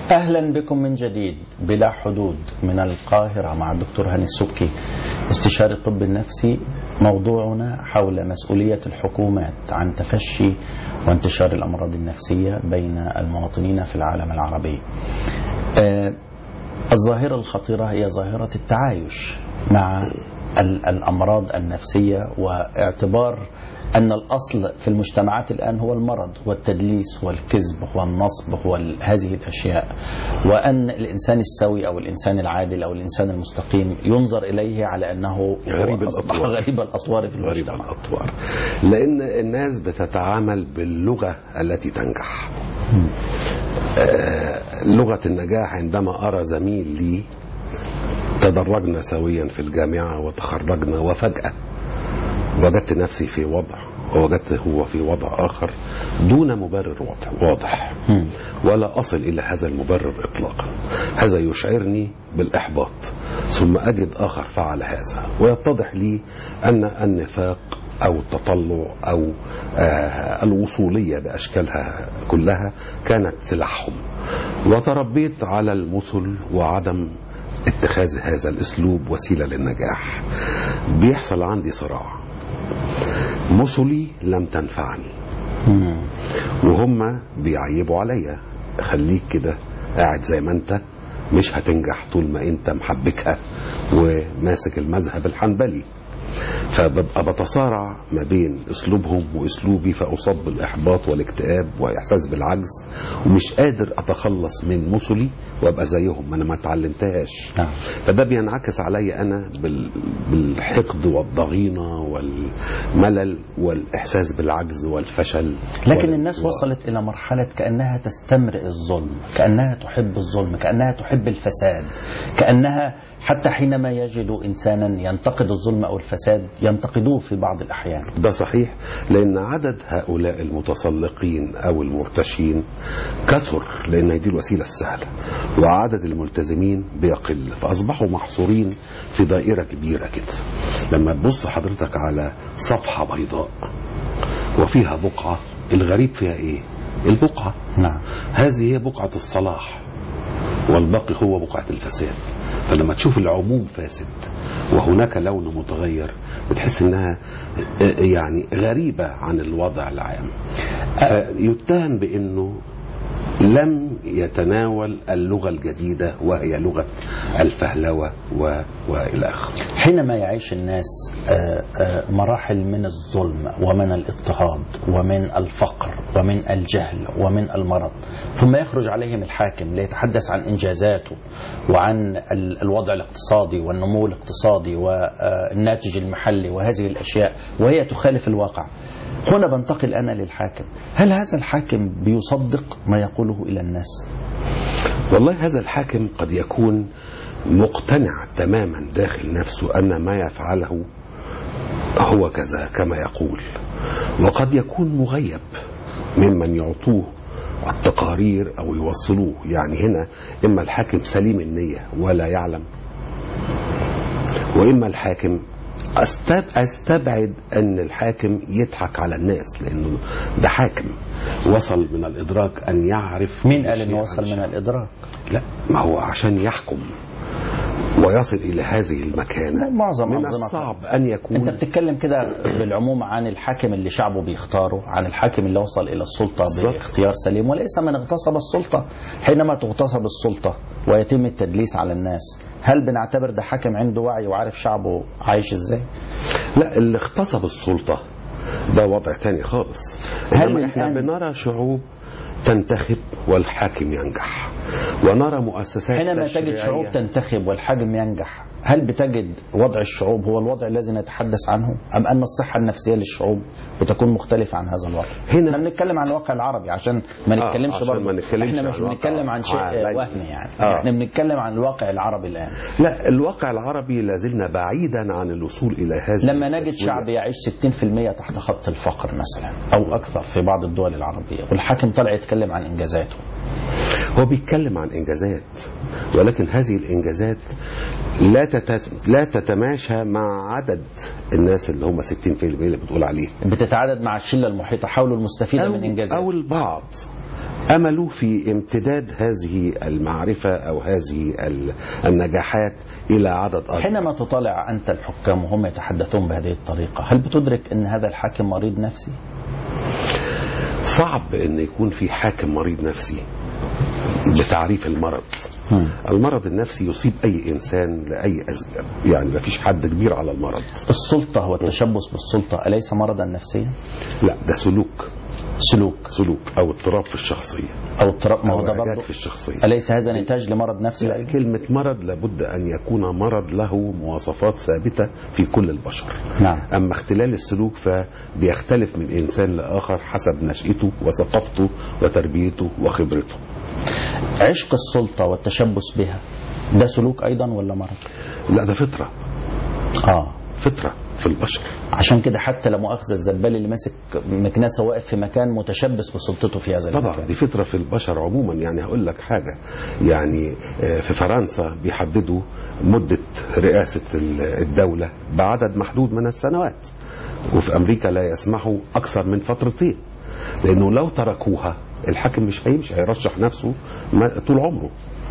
أهلا بكم من جديد بلا حدود من القاهرة مع الدكتور هاني السبكي استشاري الطب النفسي موضوعنا حول مسؤولية الحكومات عن تفشي وانتشار الأمراض النفسية بين المواطنين في العالم العربي آه الظاهرة الخطيرة هي ظاهرة التعايش مع الأمراض النفسية واعتبار أن الأصل في المجتمعات الآن هو المرض والتدليس والكذب والنصب هذه الأشياء وأن الإنسان السوي أو الإنسان العادل أو الإنسان المستقيم ينظر إليه على أنه غريب أصبح الأطوار. غريب الأطوار في غريب المجتمع الأطوار لأن الناس بتتعامل باللغة التي تنجح آه، لغة النجاح عندما أرى زميل لي تدرجنا سويا في الجامعة وتخرجنا وفجأة وجدت نفسي في وضع ووجدت هو في وضع آخر دون مبرر واضح- واضح مم. ولا أصل إلى هذا المبرر إطلاقا هذا يشعرني بالإحباط ثم أجد آخر فعل هذا ويتضح لي أن النفاق أو التطلع أو آه الوصولية بأشكالها كلها كانت سلاحهم وتربيت على المثل وعدم اتخاذ هذا الأسلوب وسيلة للنجاح بيحصل عندي صراع مثلي لم تنفعني مم. وهم بيعيبوا عليا خليك كده قاعد زي ما انت مش هتنجح طول ما انت محبكها وماسك المذهب الحنبلي فببقى بتصارع ما بين اسلوبهم واسلوبي فاصاب بالاحباط والاكتئاب واحساس بالعجز ومش قادر اتخلص من مثلي وابقى زيهم ما انا ما اتعلمتهاش نعم. فده بينعكس علي انا بال- بالحقد والضغينه والملل والاحساس بالعجز والفشل لكن وال- الناس و- وصلت إلى مرحلة كأنها تستمرئ الظلم كأنها تحب الظلم كأنها تحب الفساد كأنها حتى حينما يجدوا إنسانا ينتقد الظلم أو الفساد ينتقدوه في بعض الأحيان ده صحيح لان عدد هؤلاء المتسلقين او المرتشين كثر لان دي الوسيله السهله وعدد الملتزمين بيقل فاصبحوا محصورين في دائره كبيره كده لما تبص حضرتك على صفحه بيضاء وفيها بقعه الغريب فيها ايه البقعه نعم هذه هي بقعة الصلاح والباقي هو بقعة الفساد فلما تشوف العموم فاسد وهناك لون متغير بتحس انها يعني غريبة عن الوضع العام فيتهم بانه لم يتناول اللغة الجديدة وهي لغة الفهلوة و... وإلى آخره حينما يعيش الناس آه، آه، مراحل من الظلم ومن الاضطهاد ومن الفقر ومن الجهل ومن المرض ثم يخرج عليهم الحاكم ليتحدث عن انجازاته وعن ال- الوضع الاقتصادي والنمو الاقتصادي والناتج المحلي وهذه الاشياء وهي تخالف الواقع هنا بنتقل انا للحاكم هل هذا الحاكم بيصدق ما يقوله الى الناس والله هذا الحاكم قد يكون مقتنع تماما داخل نفسه أن ما يفعله هو كذا كما يقول وقد يكون مغيب ممن يعطوه التقارير أو يوصلوه يعني هنا إما الحاكم سليم النية ولا يعلم وإما الحاكم أستب- أستبعد أن الحاكم يضحك على الناس لأنه ده حاكم وصل من الإدراك أن يعرف مين كل قال شيء انه عن وصل من الشيء. الادراك لا ما هو عشان يحكم ويصل إلى هذه المكانة معظم من أنظمة الصعب أن انت يكون بتتكلم كده بالعموم عن الحاكم اللي شعبه بيختاره عن الحاكم اللي وصل الى السلطه بالظبط. باختيار سليم وليس من اغتصب السلطه حينما تغتصب السلطه ويتم التدليس على الناس هل بنعتبر ده حاكم عنده وعي وعارف شعبه عايش ازاي لا اللي اغتصب السلطة ده وضع تاني خالص هل إنما احنا الآن- بنرى شعوب تنتخب والحاكم ينجح ونرى مؤسسات حينما تجد تشريعية شعوب تنتخب والحاكم ينجح هل بتجد وضع الشعوب هو الوضع الذي نتحدث عنه ام ان الصحه النفسيه للشعوب بتكون مختلفه عن هذا الوضع هنا- احنا بنتكلم عن الواقع العربي عشان ما آه، نتكلمش عشان برضه ما نتكلمش احنا عن مش الواقع بنتكلم عن شيء عالمي. وهمي يعني آه. احنا بنتكلم عن الواقع العربي الان لا الواقع العربي لازلنا بعيدا عن الوصول إلى هذه لما نجد التسوية. شعب يعيش 60% تحت خط الفقر مثلا او اكثر في بعض الدول العربيه والحاكم طلع يتكلم عن انجازاته هو بيتكلم عن انجازات ولكن هذه الانجازات لا تت... لا تتماشى مع عدد الناس اللي هم 60% اللي بتقول عليه بتتعادد مع الشله المحيطه حول المستفيده أو, من انجازاته أو البعض امله في امتداد هذه المعرفه او هذه ال- النجاحات الى عدد اكبر حينما تطالع أنت الحكام وهم يتحدثون بهذه الطريقة هل بتدرك أن هذا الحاكم مريض نفسي؟ صعب ان يكون في حاكم مريض نفسي بتعريف المرض مم. المرض النفسي يصيب اي انسان لاي اسباب يعني ما فيش حد كبير على المرض السلطة والتشبث بالسلطة أليس مرضا نفسيا؟ لا ده سلوك سلوك سلوك او اضطراب في الشخصيه أو اضطراب ما هو او ده علاج برضه في الشخصيه أليس هذا نتاج لمرض نفسي؟ لا كلمة مرض لابد أن يكون مرض له مواصفات ثابتة في كل البشر نعم أما اختلال السلوك فبيختلف من إنسان لآخر حسب نشأته وثقافته وتربيته وخبرته عشق السلطة والتشبث بها ده سلوك أيضا ولا مرض؟ لا ده فطرة آه فطرة في البشر عشان كده حتى لا مؤاخذة الزبال اللي ماسك مكنسة واقف في مكان متشبث بسلطته في هذا طبعا المكان دي فطرة في البشر عموما يعني هقول لك حاجة يعني آه، في فرنسا بيحددوا مدة رئاسة ال- الدولة بعدد محدود من السنوات وفي أمريكا لا يسمحوا أكثر من فترتين لأنه لو تركوها الحاكم مش هيمشي هيرشح نفسه ما- طول عمره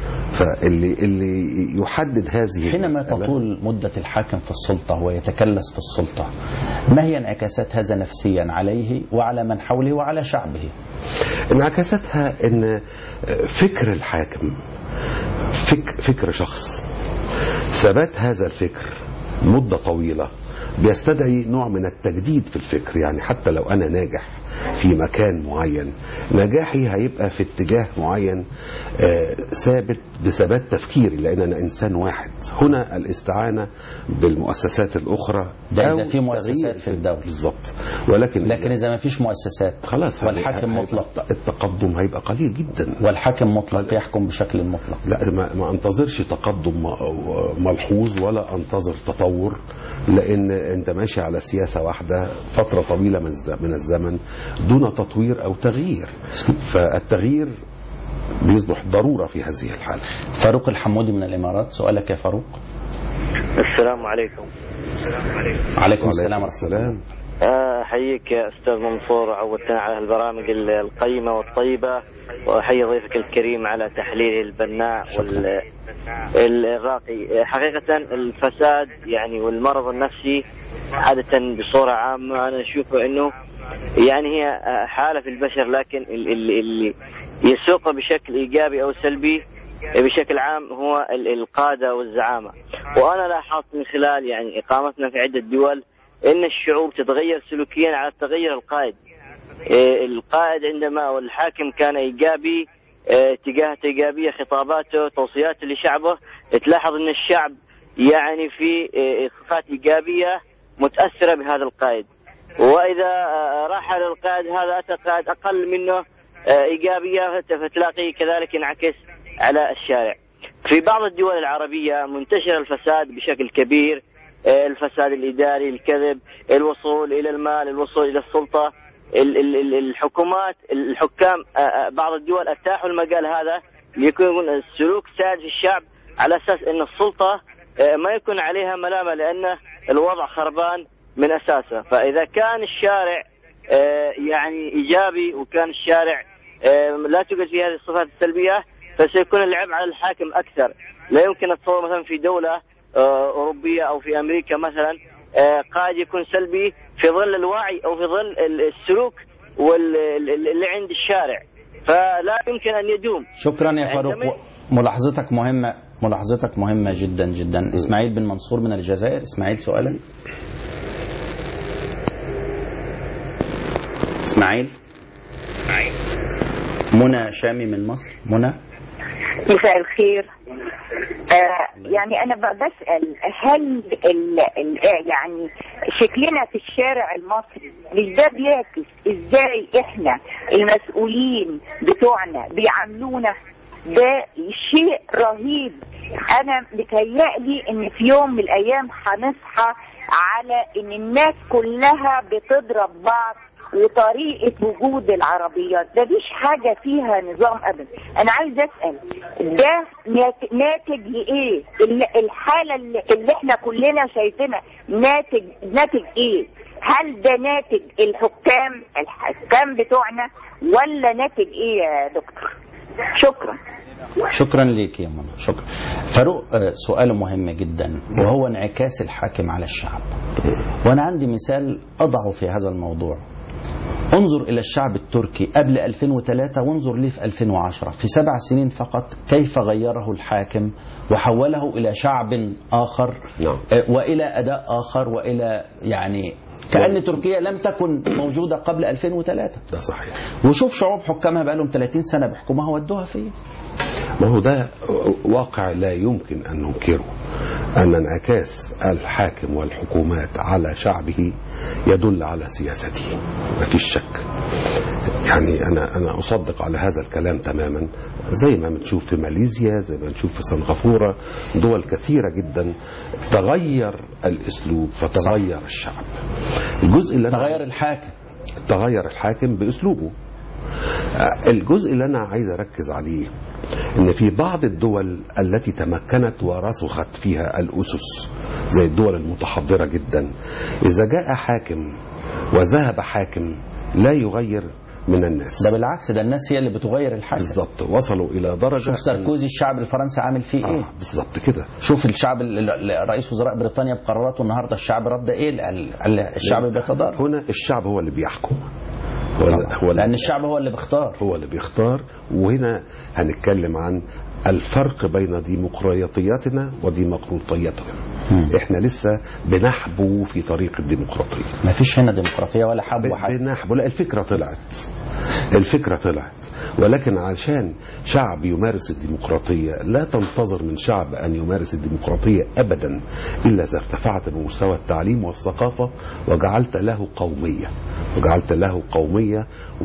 فاللي اللي يحدد هذه حينما المسألة- تطول مدة الحاكم في السلطة ويتكلس في السلطة ما هي انعكاسات هذا نفسيا عليه وعلى من حوله وعلى شعبه انعكاستها ان فكر الحاكم فكر, فكر شخص ثبات هذا الفكر مدة طويلة بيستدعي نوع من التجديد في الفكر يعني حتى لو أنا ناجح في مكان معين نجاحي هيبقى في اتجاه معين آه، ثابت بثبات تفكيري لأن أنا إنسان واحد هنا الاستعانة بالمؤسسات الأخرى ده أو إذا في مؤسسات تغيير في الدولة. بالظبط ولكن لكن إذا ما فيش مؤسسات خلاص والحاكم هيبقى مطلق التقدم هيبقى قليل جدا والحاكم مطلق يحكم بشكل مطلق لا ما, ما انتظرش تقدم م- ملحوظ ولا انتظر تطور لان انت ماشي على سياسه واحده فتره طويله من الز- من الزمن دون تطوير او تغيير فالتغيير بيصبح ضروره في هذه الحاله فاروق الحمودي من الإمارات سؤالك يا فاروق السلام عليكم عليكم السلام وعليكم ورحمة الله السلام آه، احييك يا استاذ منصور وعودتنا على البرامج ال- القيمه والطيبه واحيي ضيفك الكريم على تحليله البناء وال ال- الراقي حقيقه الفساد يعني والمرض النفسي عاده بصوره عامه انا اشوفه انه يعني هي آه، حاله في البشر لكن ال- ال- اللي يسوقه بشكل ايجابي او سلبي بشكل عام هو ال- القاده والزعامه وانا لاحظت من خلال يعني اقامتنا في عده دول ان الشعوب تتغير سلوكيا على تغير القائد إيه، القائد عندما والحاكم كان ايجابي إيه، اتجاهاته ايجابيه خطاباته توصياته لشعبه تلاحظ ان الشعب يعني في إيه، صفات ايجابيه متاثره بهذا القائد واذا آه، رحل القائد هذا اتى قائد اقل منه آه، ايجابيه فت- فتلاقيه كذلك ينعكس على الشارع. في بعض الدول العربيه منتشر الفساد بشكل كبير آه، الفساد الاداري، الكذب، الوصول الى المال، الوصول الى السلطه، ال- ال- ال- الحكومات الحكام آه، آه، بعض الدول اتاحوا المجال هذا ليكون السلوك سائد في الشعب على اساس ان السلطه آه، ما يكون عليها ملامه لان الوضع خربان من اساسه، فاذا كان الشارع آه، يعني ايجابي وكان الشارع آه، لا توجد فيه هذه الصفات السلبيه فسيكون العبء على الحاكم اكثر، لا يمكن اتصور مثلا في دوله آه، اوروبيه او في امريكا مثلا آه، قائد يكون سلبي في ظل الوعي او في ظل ال- السلوك وال- ال- اللي عند الشارع فلا يمكن ان يدوم شكرا يا فاروق عندما- ملاحظتك مهمة ملاحظتك مهمة جدا جدا إسماعيل بن منصور من الجزائر إسماعيل سؤالك إسماعيل منى شامي من مصر منى مساء الخير آه يعني انا ب- بسال هل ال ال يعني شكلنا في الشارع المصري مش ده بيعكس ازاي احنا المسؤولين بتوعنا بيعاملونا ده شيء رهيب انا متهيألي ان في يوم من الايام هنصحى على ان الناس كلها بتضرب بعض وطريقة وجود العربيات ده مش حاجة فيها نظام أبدا أنا عايز أسأل ده نات- ناتج لإيه ال- الحالة اللي اللي احنا كلنا شايفينها ناتج ناتج إيه هل ده ناتج الحكام الحكام بتوعنا ولا ناتج ايه يا دكتور شكرا شكرا لك يا منى شكرا فاروق آه، سؤال مهم جدا وهو انعكاس الحاكم على الشعب وانا عندي مثال اضعه في هذا الموضوع انظر الى الشعب التركي قبل 2003 وانظر ليه في 2010 في سبع سنين فقط كيف غيره الحاكم وحوله الى شعب اخر نعم. آه، والى اداء اخر والى يعني كان تركيا لم تكن موجوده قبل 2003 ده صحيح وشوف شعوب حكامها بقى لهم 30 سنه بيحكموها ودوها فين ما هو ده واقع لا يمكن أن ننكره أن انعكاس الحاكم والحكومات على شعبه يدل على سياسته ما فيش شك يعني أنا أنا أصدق على هذا الكلام تماما زي ما بنشوف في ماليزيا زي ما بنشوف في سنغافورة دول كثيرة جدا تغير الأسلوب فتغير الشعب الجزء اللي أنا تغير الحاكم تغير الحاكم باسلوبه آه، الجزء اللي انا عايز اركز عليه ان في بعض الدول التي تمكنت ورسخت فيها الاسس زي الدول المتحضره جدا اذا جاء حاكم وذهب حاكم لا يغير من الناس ده بالعكس ده الناس هي اللي بتغير الحاكم بالظبط وصلوا الى درجه شوف ساركوزي الشعب الفرنسي عامل فيه ايه آه بالظبط كده شوف الشعب ال- ال- رئيس وزراء بريطانيا بقراراته النهارده الشعب رد ايه ال- ال- الشعب بيتضارب هنا الشعب هو اللي بيحكم هو, هو لان الشعب هو اللي بيختار هو اللي بيختار وهنا هنتكلم عن الفرق بين ديمقراطياتنا وديمقراطيتهم احنا لسه بنحبو في طريق الديمقراطيه ما فيش هنا ديمقراطيه ولا حب وحد بنحبو لا الفكره طلعت الفكره طلعت ولكن عشان شعب يمارس الديمقراطيه لا تنتظر من شعب ان يمارس الديمقراطيه ابدا الا اذا ارتفعت بمستوى التعليم والثقافه وجعلت له قوميه وجعلت له قوميه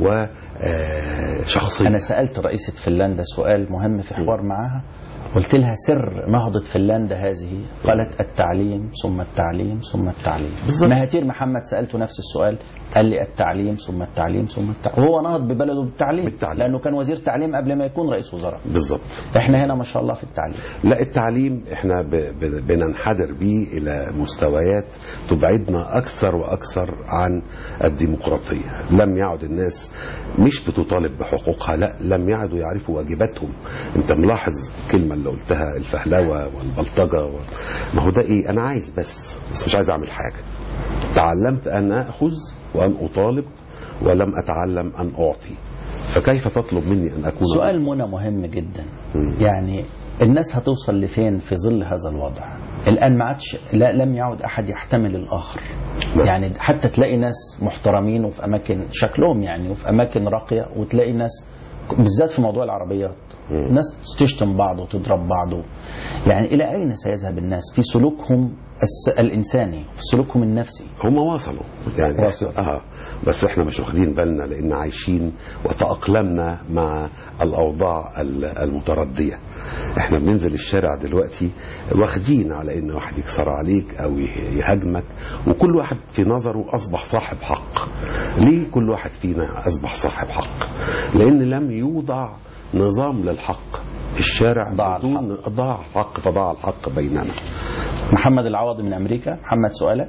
وشخصيه انا سالت رئيسه فنلندا سؤال مهم في حوار معاها قلت لها سر نهضة فنلندا هذه قالت التعليم ثم التعليم ثم التعليم بالظبط. مهاتير محمد سألته نفس السؤال قال لي التعليم ثم التعليم ثم التعليم وهو نهض ببلده بالتعليم, بالتعليم. لأنه كان وزير تعليم قبل ما يكون رئيس وزراء بالظبط احنا هنا ما شاء الله في التعليم لا التعليم احنا ب- ب- بننحدر بيه الى مستويات تبعدنا اكثر واكثر عن الديمقراطيه لم يعد الناس مش بتطالب بحقوقها لا لم يعدوا يعرفوا واجباتهم انت ملاحظ الكلمه اللي قلتها الفهلوه والبلطجه و... ما هو ده ايه انا عايز بس بس مش عايز اعمل حاجه تعلمت ان اخذ وان اطالب ولم اتعلم ان اعطي فكيف تطلب مني ان اكون سؤال منى مهم جدا مم. يعني الناس هتوصل لفين في ظل هذا الوضع الآن ما عادش لا لم يعد أحد يحتمل الآخر نعم. يعني حتى تلاقي ناس محترمين وفي أماكن شكلهم يعني وفي أماكن راقية وتلاقي ناس بالذات في موضوع العربيات مم. ناس تشتم بعض وتضرب بعض يعني إلى أين سيذهب الناس في سلوكهم الس- الإنساني في سلوكهم النفسي هم وصلوا يعني وصلوا. اه بس احنا مش واخدين بالنا لان عايشين وتأقلمنا مع الاوضاع ال- المتردية احنا بننزل الشارع دلوقتي واخدين على ان واحد يكسر عليك او يه- يهاجمك وكل واحد في نظره اصبح صاحب حق ليه كل واحد فينا اصبح صاحب حق لان لم يوضع نظام للحق الشارع ضاع بدون ضاع الحق فضاع الحق بيننا محمد العوضي من أمريكا محمد سؤالك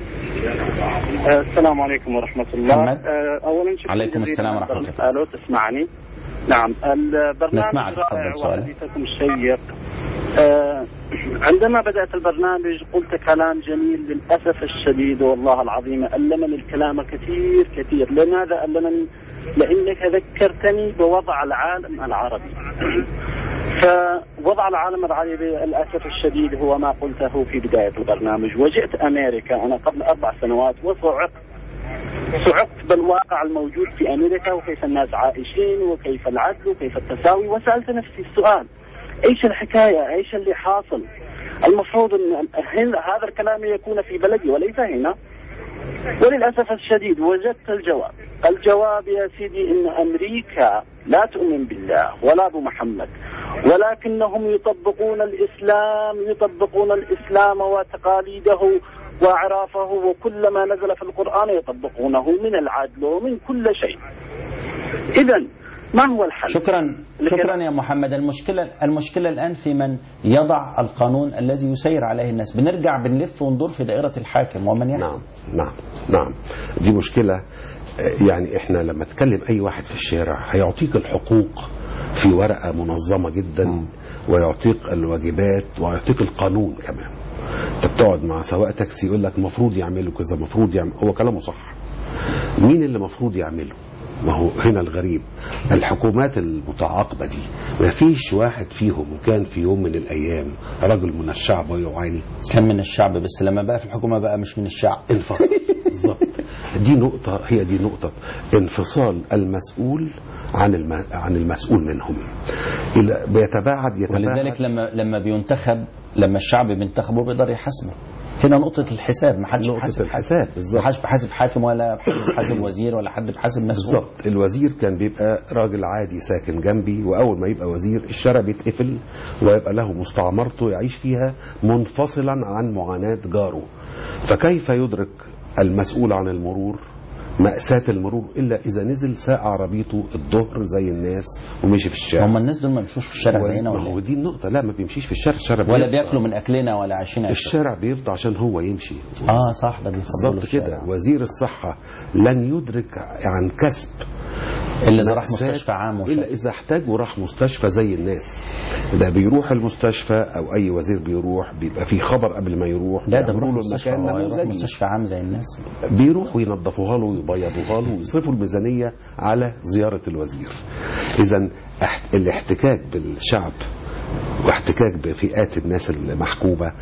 آه، السلام عليكم ورحمة الله محمد. آه، أولا شكرا عليكم جزيلا السلام على ورحمة الله. السؤال وتسمعني نعم البرنامج نسمعك، رائع تفضل سؤالك. وحديثكم الشيق آه، عندما بدأت البرنامج قلت كلام جميل للأسف الشديد والله العظيم ألمني الكلام كثير كثير لماذا ألمني لأنك ذكرتني بوضع العالم العربي فوضع العالم العربي للأسف الشديد هو ما قلته في بداية البرنامج وجئت أمريكا أنا قبل أربع سنوات وصعقت صعقت بالواقع الموجود في امريكا وكيف الناس عايشين وكيف العدل وكيف التساوي وسالت نفسي السؤال ايش الحكايه؟ ايش اللي حاصل؟ المفروض ان هن- هذا الكلام يكون في بلدي وليس هنا. وللاسف الشديد وجدت الجواب، الجواب يا سيدي ان امريكا لا تؤمن بالله ولا بمحمد ولكنهم يطبقون الاسلام يطبقون الاسلام وتقاليده واعرافه وكل ما نزل في القران يطبقونه من العدل ومن كل شيء. اذا ما هو الحل؟ شكرا شكرا يا محمد المشكلة المشكلة الآن في من يضع القانون الذي يسير عليه الناس بنرجع بنلف وندور في دائرة الحاكم ومن يحكم نعم نعم نعم دي مشكلة آه، يعني احنا لما تكلم اي واحد في الشارع هيعطيك الحقوق في ورقة منظمة جدا مم. ويعطيك الواجبات ويعطيك القانون كمان انت بتقعد مع سواق تاكسي يقول لك المفروض يعملوا كذا المفروض يعمل هو كلامه صح مين اللي المفروض يعمله ما هو هنا الغريب الحكومات المتعاقبة دي ما فيش واحد فيهم كان في يوم من الأيام رجل من الشعب ويعاني كان من الشعب بس لما بقى في الحكومة بقى مش من الشعب انفصل بالظبط دي نقطة هي دي نقطة انفصال المسؤول عن الم... عن المسؤول منهم إلى بيتباعد يتباعد ولذلك لما لما بينتخب لما الشعب بينتخبه بيقدر يحاسبه هنا نقطة الحساب ما حدش نقطة بيحاسب حد الحساب ما بالظبط حدش بيحاسب حاكم ولا حد بيحاسب وزير ولا حد بيحاسب مسؤول بالظبط الوزير كان بيبقى راجل عادي ساكن جنبي واول ما يبقى وزير الشارع بيتقفل ويبقى له مستعمرته يعيش فيها منفصلا عن معاناة جاره فكيف يدرك المسؤول عن المرور مأساة المرور إلا إذا نزل ساق عربيته الظهر زي الناس ومشي في الشارع هم الناس دول ما بيمشوش في الشارع زينا ما ولا هو إيه؟ دي النقطة لا ما بيمشيش في الشارع الشارع ولا بيفضى. بياكلوا من اكلنا ولا عايشين عيشة الشارع بيفضى عشان هو يمشي اه صح ده بيفضلوا بالظبط الشارع. كده وزير الصحة لن يدرك عن كسب اللي إذا راح مأساة مستشفى عام الا وشاف اذا احتاج وراح مستشفى زي الناس ده بيروح المستشفى او اي وزير بيروح بيبقى في خبر قبل ما يروح لا ده بيعملوا بيروح له مستشفى المكان هو يروح نموذجي. مستشفى عام زي الناس بيروح وينظفوها له ويبيضوها له ويصرفوا الميزانيه على زياره الوزير اذا احت- الاحتكاك بالشعب واحتكاك بفئات الناس المحكومه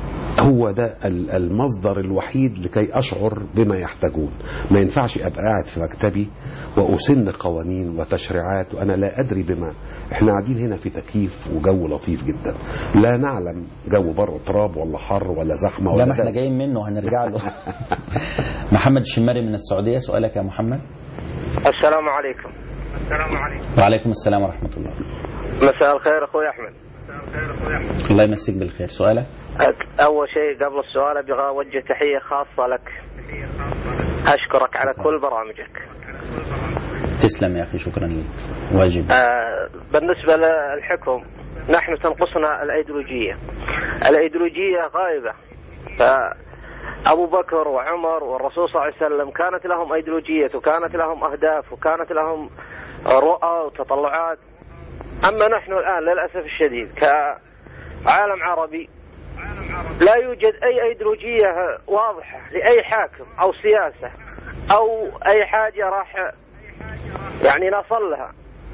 هو ده ال- المصدر الوحيد لكي اشعر بما يحتاجون ما ينفعش ابقى قاعد في مكتبي واسن قوانين وتشريعات وانا لا ادري بما احنا قاعدين هنا في تكييف وجو لطيف جدا لا نعلم جو بره تراب ولا حر ولا زحمه لا ولا ما احنا ده. جايين منه هنرجع له محمد الشماري من السعودية سؤالك يا محمد السلام عليكم السلام عليكم وعليكم السلام ورحمة الله مساء الخير اخوي احمد الله يمسيك بالخير سؤالك أك- اول شيء قبل السؤال ابغى اوجه تحيه خاصه لك اشكرك على كل برامجك تسلم يا أخي شكرا لك واجب آه بالنسبه للحكم نحن تنقصنا الايديولوجيه الايديولوجيه غائبه فابو بكر وعمر والرسول صلى الله عليه وسلم كانت لهم ايديولوجيه وكانت لهم اهداف وكانت لهم رؤى وتطلعات اما نحن الان للاسف الشديد كعالم عربي لا يوجد اي ايديولوجيه واضحه لاي حاكم او سياسه او اي حاجه راح يعني نصل لها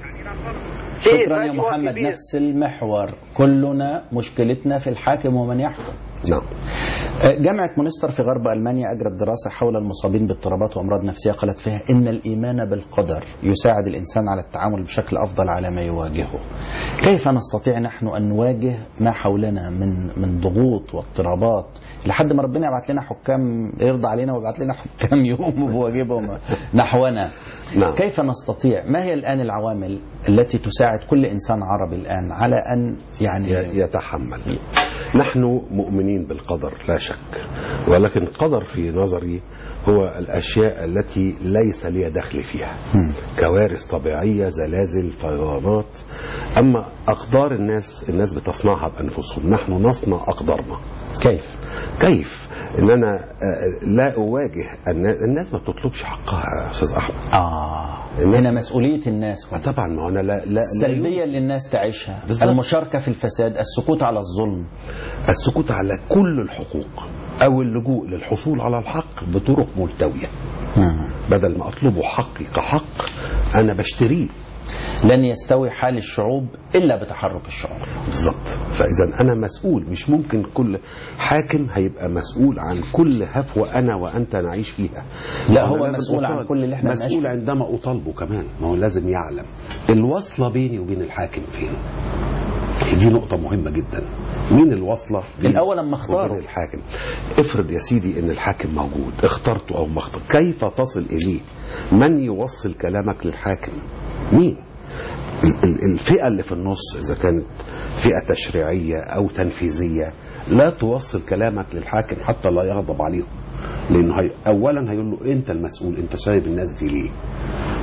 في شكرا يا فجوة محمد كبيرة. نفس المحور كلنا مشكلتنا في الحاكم ومن يحكم نعم جامعة مونستر في غرب ألمانيا أجرت دراسة حول المصابين باضطرابات وأمراض نفسية قالت فيها إن الإيمان بالقدر يساعد الإنسان على التعامل بشكل أفضل على ما يواجهه كيف نستطيع نحن أن نواجه ما حولنا من من ضغوط واضطرابات لحد ما ربنا يبعت لنا حكام يرضى علينا ويبعت لنا حكام يقوموا بواجبهم نحونا نعم. كيف نستطيع ما هي الآن العوامل التي تساعد كل إنسان عربي الآن على أن يعني ي- يتحمل نحن مؤمنين بالقدر لا شك ولكن القدر في نظري هو الأشياء التي ليس لي دخل فيها مم. كوارث طبيعية زلازل فيضانات أما أقدار الناس الناس بتصنعها بأنفسهم نحن نصنع أقدارنا كيف كيف ان انا آه، لا اواجه الناس الناس ما بتطلبش حقها يا استاذ احمد آه الناس- هنا مسؤولية الناس طبعا ما هو انا لا لا, لا السلبية اللي الناس تعيشها بالظبط. المشاركة في الفساد السكوت على الظلم السكوت على كل الحقوق او اللجوء للحصول على الحق بطرق ملتويه بدل ما اطلبه حقي كحق انا بشتريه لن يستوي حال الشعوب إلا بتحرك الشعوب بالظبط فاذا انا مسؤول مش ممكن كل حاكم هيبقى مسؤول عن كل هفوه انا وانت نعيش فيها لا، أنا هو لازم مسؤول عن أطالب. كل اللي إحنا بنعيش مسؤول فيه. عندما اطالبه كمان ما هو لازم يعلم الوصله بيني وبين الحاكم فين دي نقطة مهمة جدا مين الوصلة بين الأول لما اختاره. وبين الحاكم افرض يا سيدي ان الحاكم موجود اخترته او ما اخترت كيف تصل اليه من يوصل كلامك للحاكم مين ال- ال- الفئة اللي في النص إذا كانت فئة تشريعية أو تنفيذية لا توصل كلامك للحاكم حتى لا يغضب عليهم لأنه هي أولا هيقول له أنت المسؤول أنت سايب الناس دي ليه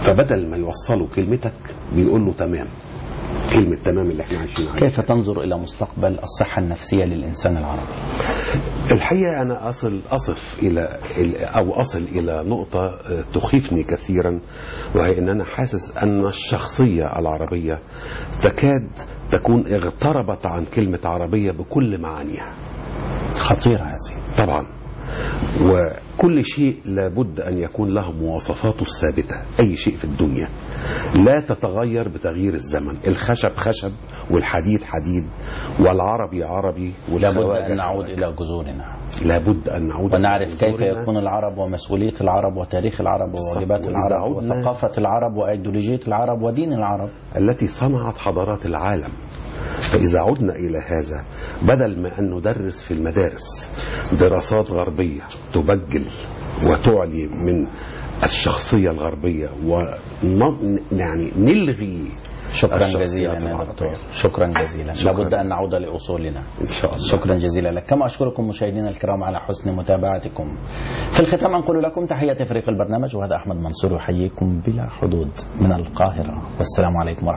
فبدل ما يوصلوا كلمتك بيقول له تمام كلمة تمام اللي احنا عايشين عليها كيف تنظر إلى مستقبل الصحة النفسية للإنسان العربي الحقيقة أنا أصل أصف إلى أو أصل إلى نقطة آه، تخيفني كثيرا وهي أن أنا حاسس أن الشخصية العربية تكاد تكون اغتربت عن كلمة عربية بكل معانيها خطيرة هذه طبعا وكل شيء لابد أن يكون له مواصفاته الثابتة أي شيء في الدنيا لا تتغير بتغيير الزمن الخشب خشب والحديد حديد والعربي عربي لابد والخواجة أن نعود خواجة. إلى جذورنا لابد أن نعود ونعرف كيف لجذورنا. يكون العرب ومسؤولية العرب وتاريخ العرب بالضبط. وواجبات وإذا العرب عدنا- وثقافة العرب وأيديولوجية العرب ودين العرب التي صنعت حضارات العالم فإذا عدنا إلى هذا بدل ما أن ندرس في المدارس دراسات غربية تبجل وتعلي من الشخصية الغربية ون يعني نلغي شكرا الشخصيات جزيلا يا العربية. دكتور شكرا جزيلا شكراً. لابد أن نعود لأصولنا إن شاء الله شكرا جزيلا لك كما أشكركم مشاهدينا الكرام على حسن متابعتكم في الختام أنقل لكم تحية فريق البرنامج وهذا أحمد منصور يحييكم بلا حدود من القاهرة والسلام عليكم ورحمة